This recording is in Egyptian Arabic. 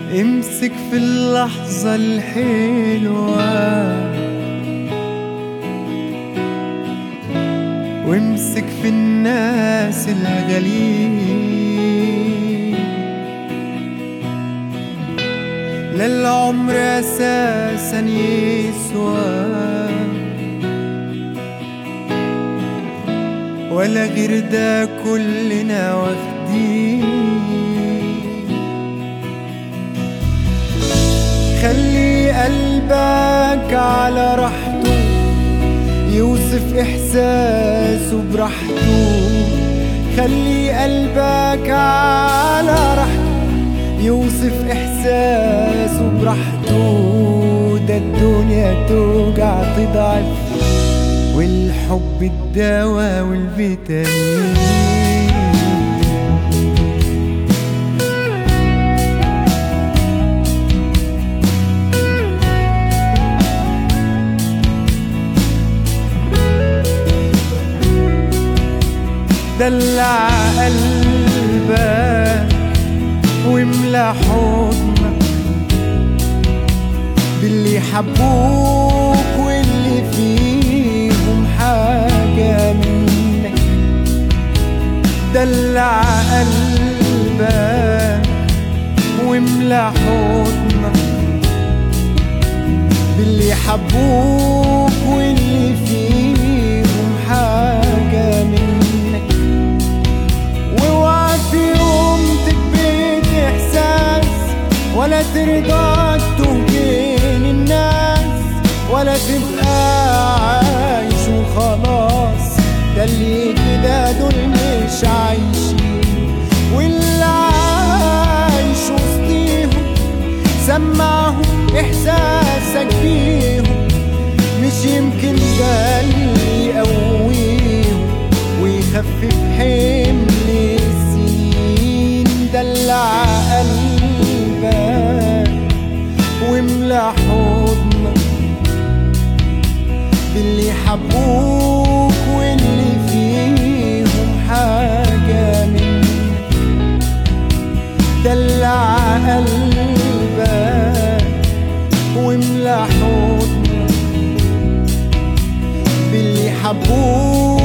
امسك في اللحظة الحلوة وامسك في الناس الغاليين لا العمر أساسا يسوى ولا غير ده كلنا واخدين خلي قلبك على راحته يوصف إحساسه براحته خلي قلبك على راحته يوصف إحساسه براحته ده الدنيا توجع تضعف والحب الدواء والفيتامين دلع قلبك واملى حضنك باللي حبوك واللي فيهم حاجة منك دلع قلبك واملى حضنك باللي حبوك واللي فيهم حاجة منك واوعى في يوم تكبت احساس ولا ترضى تهجن الناس ولا تبقى عايش وخلاص ده اللي كده دول مش عايشين واللي عايش وسطيهم سمعهم احساسك بيهم مش يمكن ده اللي يقويهم ويخفف حمل السنين دلع قلبك واملى حضنك باللي حبوك واللي فيهم حاجة منك دلع قلبك واملى حضنك باللي حبوك